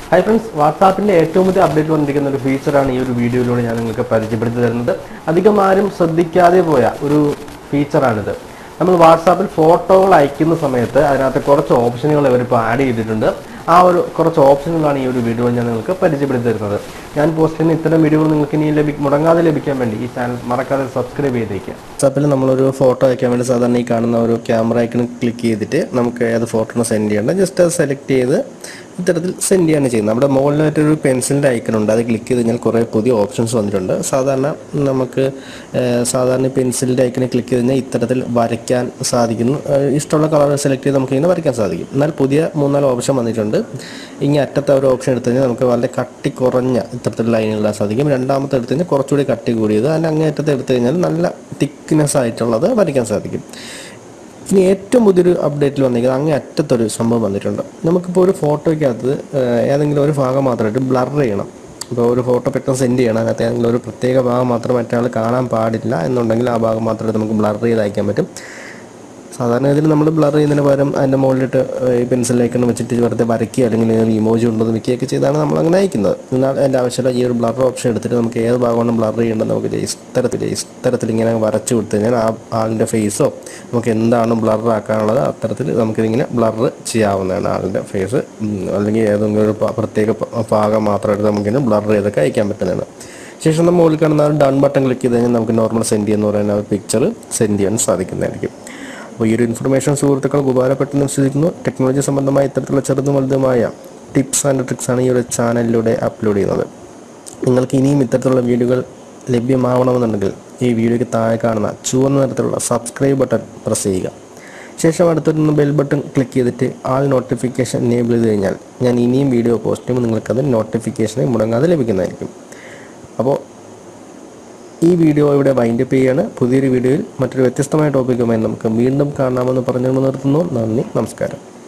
hi friends വാട്സാപ്പിന്റെ ഏറ്റവും പുതിയ update വന്നിരിക്കുന്ന ഒരു ഫീച്ചറാണ് ഈ ഒരു വീഡിയോയിലൂടെ ഞാൻ നിങ്ങൾക്ക് പരിചയപ്പെടുത്തി തരുന്നത് അധികം ആരും ശ്രദ്ധിക്കാതെ പോയ ഒരു ഫീച്ചറാണിത് നമ്മൾ വാട്സാപ്പിൽ ഫോട്ടോകൾ അയക്കുന്ന സമയത്ത് അതിനകത്ത് കുറച്ച് ഓപ്ഷനുകൾ ഇവരിപ്പോൾ ആഡ് ചെയ്തിട്ടുണ്ട് ആ ഒരു കുറച്ച് ഓപ്ഷനുകളാണ് ഈ ഒരു വീഡിയോ ഞാൻ നിങ്ങൾക്ക് പരിചയപ്പെടുത്തി തരുന്നത് ഞാൻ പോസ്റ്റ് ചെയ്യുന്ന ഇത്തരം വീഡിയോകൾ നിങ്ങൾക്ക് ഇനി ലഭി മുടങ്ങാതെ ലഭിക്കാൻ വേണ്ടി ഈ ചാനൽ മറക്കാതെ സബ്സ്ക്രൈബ് ചെയ്തേക്കുക വാട്സാപ്പിൽ നമ്മളൊരു ഫോട്ടോ അയക്കാൻ വേണ്ടി സാധാരണ ഈ കാണുന്ന ഒരു ക്യാമറ ഐക്കൺ ക്ലിക്ക് ചെയ്തിട്ട് നമുക്ക് ഏത് ഫോട്ടോ സെൻഡ് ചെയ്യേണ്ടത് ജസ്റ്റ് അത് സെലക്ട് ചെയ്ത് ഇത്തരത്തിൽ സെൻഡ് ചെയ്യാണ് ചെയ്യുന്നത് നമ്മുടെ മുകളിലായിട്ടൊരു പെൻസിലിൻ്റെ ഐക്കൺ ഉണ്ട് അത് ക്ലിക്ക് ചെയ്ത് കഴിഞ്ഞാൽ കുറേ പുതിയ ഓപ്ഷൻസ് വന്നിട്ടുണ്ട് സാധാരണ നമുക്ക് ഏഹ്, സാധാരണ പെൻസിലിൻ്റെ ഐക്കണിൽ ക്ലിക്ക് ചെയ്ത് കഴിഞ്ഞാൽ ഇത്തരത്തിൽ വരയ്ക്കാൻ സാധിക്കുന്നു ഏഹ്, ഇഷ്ടമുള്ള കളർ സെലക്ട് ചെയ്ത് നമുക്ക് ഇങ്ങനെ വരയ്ക്കാൻ സാധിക്കും എന്നാൽ പുതിയ മൂന്നാല് ഓപ്ഷൻ വന്നിട്ടുണ്ട് ഇനി അറ്റത്തെ ഒരു ഓപ്ഷൻ എടുത്തു കഴിഞ്ഞാൽ നമുക്ക് വളരെ കട്ടി കുറഞ്ഞ ഇത്തരത്തിൽ ലൈൻ ഇടാൻ സാധിക്കും രണ്ടാമത്തെ എടുത്തു കഴിഞ്ഞാൽ കുറച്ചുകൂടി കട്ടി കൂടിയത് അതിൻ്റെ അങ്ങേറ്റത്തെ എടുത്തു കഴിഞ്ഞാൽ നല്ല തിക്നെസ് ആയിട്ടുള്ളത് വരയ്ക്കാൻ സാധിക്കും ഇനി ഏറ്റവും പുതിയൊരു അപ്ഡേറ്റിൽ വന്നിരിക്കുന്നത് അങ്ങേ അറ്റത്തൊരു സംഭവം വന്നിട്ടുണ്ട് നമുക്കിപ്പോൾ ഒരു ഫോട്ടോയ്ക്കകത്ത് ഏഹ്, ഏതെങ്കിലും ഒരു ഭാഗം മാത്രമായിട്ട് ബ്ലർ ചെയ്യണം ഇപ്പോൾ ഒരു ഫോട്ടോ പെട്ടെന്ന് സെൻഡ് ചെയ്യണം അതിനകത്ത് ഏതെങ്കിലും ഒരു പ്രത്യേക ഭാഗം മാത്രം മറ്റേ കാണാൻ പാടില്ല എന്നുണ്ടെങ്കിൽ ആ ഭാഗം മാത്രമേ നമുക്ക് ബ്ലർ ചെയ്ത് അയക്കാൻ പറ്റും സാധാരണ ഇതിൽ നമ്മൾ ബ്ലർ ചെയ്യുന്നതിന് പകരം അതിൻ്റെ മുകളിലിട്ട് ഈ പെൻസിലേക്കാണ് വെച്ചിട്ട് വെറുതെ വരയ്ക്കുക അല്ലെങ്കിൽ ഒരു ഇമോജി കൊണ്ടുവന്ന് വെക്കുകയൊക്കെ ചെയ്താണ് നമ്മൾ അങ്ങനെ അയക്കുന്നത് എന്നാൽ അതിൻ്റെ ആവശ്യമില്ല ഈ ഒരു ബ്ലർ ഓപ്ഷൻ എടുത്തിട്ട് നമുക്ക് ഏത് ഭാഗമാണ് ബ്ലർ ചെയ്യേണ്ടത് നമുക്ക് ഇത്തരത്തിൽ ഇത്തരത്തിൽ ഇങ്ങനെ വരച്ചു കൊടുത്തു കഴിഞ്ഞാൽ ആ ആളിൻ്റെ ഫേസോ നമുക്ക് എന്താണ് ബ്ലർ ആക്കാനുള്ളത് അത്തരത്തിൽ നമുക്കിതിങ്ങനെ ബ്ലർ ചെയ്യാവുന്നതാണ് ആളിൻ്റെ ഫേസ് അല്ലെങ്കിൽ ഏതെങ്കിലും ഒരു പ- പ്രത്യേക പ- ഭാഗം മാത്രം എടുത്ത് നമുക്കിങ്ങനെ ബ്ലർ ചെയ്തൊക്കെ അയക്കാൻ പറ്റുന്നതാണ് ശേഷം നമ്മൾ മുകളിൽ കാണുന്ന ആ ഡൺ ബട്ടൺ ക്ലിക്ക് ചെയ്ത് കഴിഞ്ഞാൽ നമുക്ക് നോർമൽ സെൻഡ് ചെയ്യുന്ന പറയുന്ന ആ പിക്ചർ സെൻഡ് ചെയ്യാൻ സാധിക്കുന്നതായിരിക്കും അപ്പോൾ ഈ ഒരു ഇൻഫർമേഷൻ സുഹൃത്തുക്കൾക്ക് ഉപകാരപ്പെട്ടെന്ന് വിശ്വസിക്കുന്നു ടെക്നോളജി സംബന്ധമായ ഇത്തരത്തിലുള്ള ചെറുതും വലുതുമായ ടിപ്സ് ആൻഡ് ട്രിക്സ് ആണ് ഈ ഒരു ചാനലിലൂടെ അപ്ലോഡ് ചെയ്യുന്നത് നിങ്ങൾക്ക് ഇനിയും ഇത്തരത്തിലുള്ള വീഡിയോകൾ ലഭ്യമാവണമെന്നുണ്ടെങ്കിൽ ഈ വീഡിയോയ്ക്ക് താഴെ കാണുന്ന ചുവന്ന നിറത്തിലുള്ള സബ്സ്ക്രൈബ് ബട്ടൺ പ്രസ് ചെയ്യുക ശേഷം അടുത്തൊരു ബെൽ ബട്ടൺ ക്ലിക്ക് ചെയ്തിട്ട് ആൾ നോട്ടിഫിക്കേഷൻ എനേബിൾ ചെയ്ത് കഴിഞ്ഞാൽ ഞാൻ ഇനിയും വീഡിയോ പോസ്റ്റ് ചെയ്യുമ്പോൾ നിങ്ങൾക്കത് നോട്ടിഫിക്കേഷൻ മുടങ്ങാതെ ലഭിക്കുന്നതായിരിക്കും അപ്പോൾ ഈ വീഡിയോ ഇവിടെ വൈൻഡപ്പ് ചെയ്യാണ് പുതിയൊരു വീഡിയോയിൽ മറ്റൊരു വ്യത്യസ്തമായ ടോപ്പിക്കുമായി നമുക്ക് വീണ്ടും കാണാമെന്ന് പറഞ്ഞുകൊണ്ട് നിർത്തുന്നു നന്ദി നമസ്കാരം